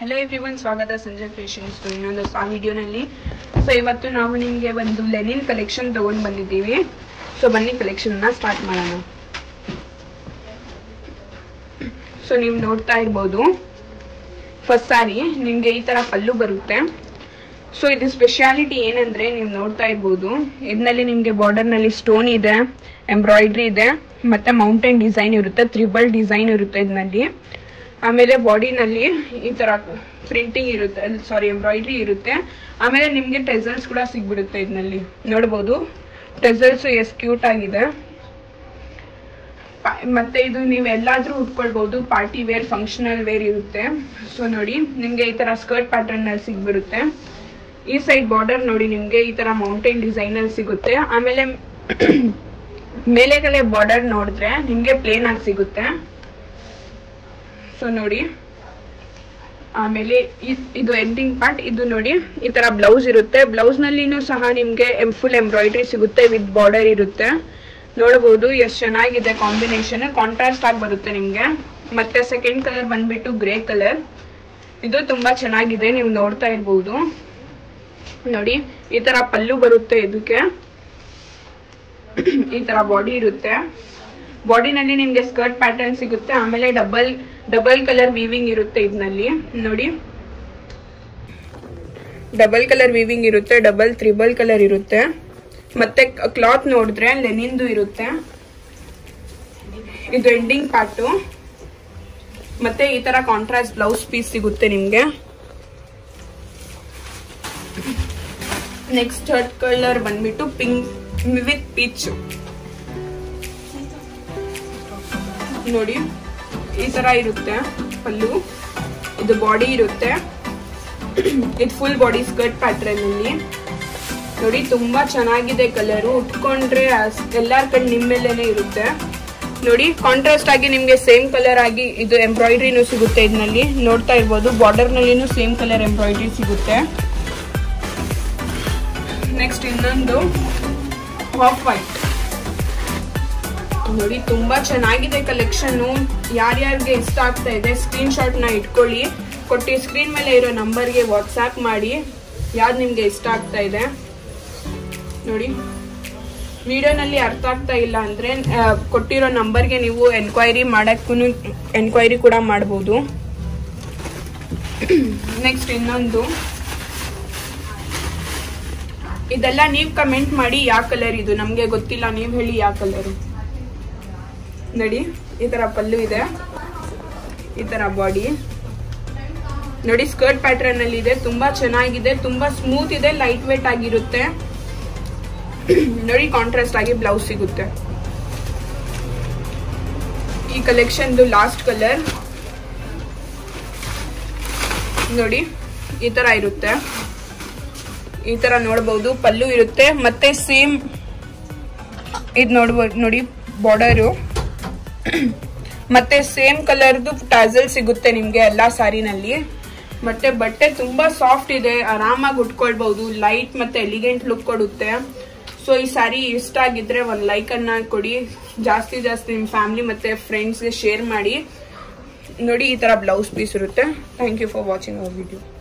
hello everyone ಸ್ವಾಗತ Sanjay fashions ಇನ್ನೊಂದು ಆ ವಿಡಿಯೋನಲ್ಲಿ ಸೊ ಇವತ್ತು ನಾವು ನಿಮಗೆ ಒಂದು ಲೆನಿನ್ ಕಲೆಕ್ಷನ್ ತಗೊಂಡು ಬಂದಿದ್ದೀವಿ ಸೊ ಬನ್ನಿ ಕಲೆಕ್ಷನ್ನ ಸ್ಟಾರ್ಟ್ ಮಾಡೋಣ ಸೊ ನೀವು ನೋಡ್ತಾ ಇರ್ಬೋದು ಫಸ್ಟ್ ಸಾರಿ ನಿಮಗೆ ಈ ಥರ ಪಲ್ಲು ಬರುತ್ತೆ ಸೊ ಇದು ಸ್ಪೆಷಾಲಿಟಿ ಏನಂದ್ರೆ ನೀವು ನೋಡ್ತಾ ಇರ್ಬೋದು ಇದರಲ್ಲಿ ನಿಮಗೆ ಬಾರ್ಡರ್ನಲ್ಲಿ ಸ್ಟೋನ್ ಇದೆ ಎಂಬ್ರಾಯ್ಡ್ರಿ ಇದೆ ಮತ್ತೆ ಮೌಂಟೇನ್ ಡಿಸೈನ್ ಇರುತ್ತೆ ತ್ರಿಬಲ್ ಡಿಸೈನ್ ಇರುತ್ತೆ ಇದರಲ್ಲಿ ಆಮೇಲೆ ಬಾಡಿನಲ್ಲಿ ಈ ತರ ಪ್ರಿಂಟಿಂಗ್ ಇರುತ್ತೆ ಸಾರಿ ಎಂಬ್ರಾಯ್ಡ್ರಿ ಇರುತ್ತೆ ಆಮೇಲೆ ನಿಮಗೆ ಟೆಸಲ್ಸ್ ಕೂಡ ಸಿಗ್ಬಿಡುತ್ತೆ ಇದರಲ್ಲಿ ನೋಡ್ಬೋದು ಟೆಸಲ್ಸ್ ಎಷ್ಟು ಕ್ಯೂಟ್ ಆಗಿದೆ ಪಾ- ಮತ್ತೆ ಇದು ನೀವು ಎಲ್ಲಾದ್ರೂ ಉಟ್ಕೊಳ್ಬಹುದು ಪಾರ್ಟಿ ವೇರ್ ಫಂಕ್ಷನಲ್ ವೇರ್ ಇರುತ್ತೆ ಸೊ ನೋಡಿ ನಿಮ್ಗೆ ಈ ತರ ಸ್ಕರ್ಟ್ ಪ್ಯಾಟರ್ನ್ ನಲ್ಲಿ ಸಿಗ್ಬಿಡುತ್ತೆ ಈ ಸೈಡ್ ಬಾರ್ಡರ್ ನೋಡಿ ನಿಮ್ಗೆ ಈ ತರ ಮೌಂಟೇನ್ ಡಿಸೈನ್ ಅಲ್ಲಿ ಸಿಗುತ್ತೆ ಆಮೇಲೆ ಮೇಲೆಗಡೆ ಬಾರ್ಡರ್ ನೋಡಿದ್ರೆ ನಿಮ್ಗೆ ಪ್ಲೇನ್ ಆಗಿ ಸಿಗುತ್ತೆ ಸೊ ನೋಡಿ ಆಮೇಲೆ ಇದ್- ಇದು ಎಂಡಿಂಗ್ ಪಾರ್ಟ್ ಇದು ನೋಡಿ ಈ ತರ ಬ್ಲೌಸ್ ಇರುತ್ತೆ ಬ್ಲೌಸ್ ನಲ್ಲಿನೂ ಸಹ ನಿಮ್ಗೆ ಫುಲ್ ಎಂಬ್ರಾಯ್ಡ್ರಿ ಸಿಗುತ್ತೆ ವಿತ್ ಬಾರ್ಡರ್ ಇರುತ್ತೆ ನೋಡಬಹುದು ಎಷ್ಟು ಚೆನ್ನಾಗಿದೆ ಕಾಂಬಿನೇಷನ್ ಕಾಂಟ್ರಾಸ್ಟ್ ಆಗಿ ಬರುತ್ತೆ ನಿಮ್ಗೆ ಮತ್ತೆ ಸೆಕೆಂಡ್ ಕಲರ್ ಬಂದ್ಬಿಟ್ಟು ಗ್ರೇ ಕಲರ್ ಇದು ತುಂಬಾ ಚೆನ್ನಾಗಿದೆ ನೀವು ನೋಡ್ತಾ ಇರ್ಬೋದು ನೋಡಿ ಈ ತರ ಪಲ್ಲು ಬರುತ್ತೆ ಇದಕ್ಕೆ ಈ ತರ ಬಾಡಿ ಇರುತ್ತೆ ಬಾಡಿನಲ್ಲಿ ನಿಮ್ಗೆ ಸ್ಕರ್ಟ್ ಪ್ಯಾಟರ್ನ್ ಸಿಗುತ್ತೆ ಆಮೇಲೆ ಡಬಲ್ ಡಬಲ್ ಕಲರ್ ವೀವಿಂಗ್ ಇರುತ್ತೆ ಇದರಲ್ಲಿ ನೋಡಿ ಡಬಲ್ ಕಲರ್ ವೀವಿಂಗ್ ಇರುತ್ತೆ ಡಬಲ್ ತ್ರಿಬಲ್ ಕಲರ್ ಇರುತ್ತೆ ಮತ್ತೆ ಕ್ಲಾತ್ ನೋಡಿದ್ರೆ ಲೆನಿನ್ದು ಇರುತ್ತೆ ಇದು ಎಂಡಿಂಗ್ ಪಾರ್ಟು ಮತ್ತೆ ಈ ತರ ಕಾಂಟ್ರಾಸ್ಟ್ ಬ್ಲೌಸ್ ಪೀಸ್ ಸಿಗುತ್ತೆ ನಿಮ್ಗೆ ನೆಕ್ಸ್ಟ್ ಥರ್ಡ್ ಕಲರ್ ಬಂದ್ಬಿಟ್ಟು ಪಿಂಕ್ ವಿತ್ ಪೀಚ್ ನೋಡಿ ಈ ತರ ಇರುತ್ತೆ ಪಲ್ಲು ಇದು ಬಾಡಿ ಇರುತ್ತೆ ಇದು ಫುಲ್ ಬಾಡಿ ಸ್ಕರ್ಟ್ ಪ್ಯಾಟ್ರನ್ ಅಲ್ಲಿ ನೋಡಿ ತುಂಬಾ ಚೆನ್ನಾಗಿದೆ ಕಲರು ಉಟ್ಕೊಂಡ್ರೆ ಅಸ್- ಎಲ್ಲಾರ ಕಡೆ ನಿಮ್ಮೆಲ್ಲೇನೆ ಇರುತ್ತೆ ನೋಡಿ ಕಾಂಟ್ರಾಸ್ಟ್ ಆಗಿ ನಿಮ್ಗೆ ಸೇಮ್ ಕಲರ್ ಆಗಿ ಇದು ಎಂಬ್ರಾಯ್ಡ್ರಿನೂ ಸಿಗುತ್ತೆ ಇದರಲ್ಲಿ ನೋಡ್ತಾ ಇರ್ಬೋದು ಬಾರ್ಡರ್ ನಲ್ಲಿನೂ ಸೇಮ್ ಕಲರ್ ಎಂಬ್ರಾಯ್ಡ್ರಿ ಸಿಗುತ್ತೆ ನೆಕ್ಸ್ಟ್ ಇನ್ನೊಂದು ಹಾಫ್ ವೈಟ್ ನೋಡಿ ತುಂಬಾ ಚೆನ್ನಾಗಿದೆ ಕಲೆಕ್ಷನ್ ಯಾರ್ಯಾರಿಗೆ ಇಷ್ಟ ಆಗ್ತಾ ಇದೆ ಸ್ಕ್ರೀನ್ ಶಾಟ್ ನ ಇಟ್ಕೊಳ್ಳಿ ಕೊಟ್ಟಿ ಸ್ಕ್ರೀನ್ ಮೇಲೆ ಇರೋ ನಂಬರ್ಗೆ ವಾಟ್ಸ್ಆಪ್ ಮಾಡಿ ಯಾವ್ದು ನಿಮ್ಗೆ ಇಷ್ಟ ಆಗ್ತಾ ಇದೆ ನೋಡಿ ವಿಡಿಯೋನಲ್ಲಿ ಅರ್ಥ ಆಗ್ತಾ ಇಲ್ಲ ಅಂದ್ರೆ ಆ, ಕೊಟ್ಟಿರೋ ನಂಬರ್ಗೆ ನೀವು ಎನ್ಕ್ವೈರಿ ಮಾಡಕ್ಕೂ ಎನ್ಕ್ವೈರಿ ಕೂಡ ಮಾಡ್ಬೋದು ನೆಕ್ಸ್ಟ್ ಇನ್ನೊಂದು ಇದೆಲ್ಲ ನೀವು ಕಮೆಂಟ್ ಮಾಡಿ ಯಾವ ಕಲರ್ ಇದು ನಮ್ಗೆ ಗೊತ್ತಿಲ್ಲ ನೀವು ಹೇಳಿ ಯಾವ ಕಲರ್ ನೋಡಿ ಈ ತರ ಪಲ್ಲು ಇದೆ ಈ ತರ ಬಾಡಿ ನೋಡಿ ಸ್ಕರ್ಟ್ ಪ್ಯಾಟರ್ನ್ ಅಲ್ಲಿ ಇದೆ ತುಂಬಾ ಚೆನ್ನಾಗಿದೆ ತುಂಬಾ ಸ್ಮೂತ್ ಇದೆ ಲೈಟ್ ವೇಟ್ ಆಗಿರುತ್ತೆ ನೋಡಿ ಕಾಂಟ್ರಾಸ್ಟ್ ಆಗಿ ಬ್ಲೌಸ್ ಸಿಗುತ್ತೆ ಈ ಕಲೆಕ್ಷನ್ ಲಾಸ್ಟ್ ಕಲರ್ ನೋಡಿ ಈ ತರ ಇರುತ್ತೆ ಈ ತರ ನೋಡಬಹುದು ಪಲ್ಲು ಇರುತ್ತೆ ಮತ್ತೆ ಸೇಮ್ ಇದು ನೋಡ್ಬೋದು ನೋಡಿ ಬಾರ್ಡರು ಮತ್ತೆ ಸೇಮ್ ಕಲರ್ದು ಟಾಸಲ್ ಸಿಗುತ್ತೆ ನಿಮ್ಗೆ ಎಲ್ಲಾ ಸಾರಿನಲ್ಲಿ ಮತ್ತೆ ಬಟ್ಟೆ ತುಂಬಾ ಸಾಫ್ಟ್ ಇದೆ ಆರಾಮಾಗಿ ಉಟ್ಕೊಳ್ಬಹುದು ಲೈಟ್ ಮತ್ತೆ ಎಲಿಗೆಂಟ್ ಲುಕ್ ಕೊಡುತ್ತೆ ಸೊ ಈ ಸಾರಿ ಇಷ್ಟ ಆಗಿದ್ರೆ ಒಂದ್ ಲೈಕ್ ಅನ್ನ ಕೊಡಿ ಜಾಸ್ತಿ ಜಾಸ್ತಿ ನಿಮ್ ಫ್ಯಾಮಿಲಿ ಮತ್ತೆ ಫ್ರೆಂಡ್ಸ್ಗೆ ಶೇರ್ ಮಾಡಿ ನೋಡಿ ಈ ತರ ಬ್ಲೌಸ್ ಪೀಸ್ ಇರುತ್ತೆ thank you for watching our video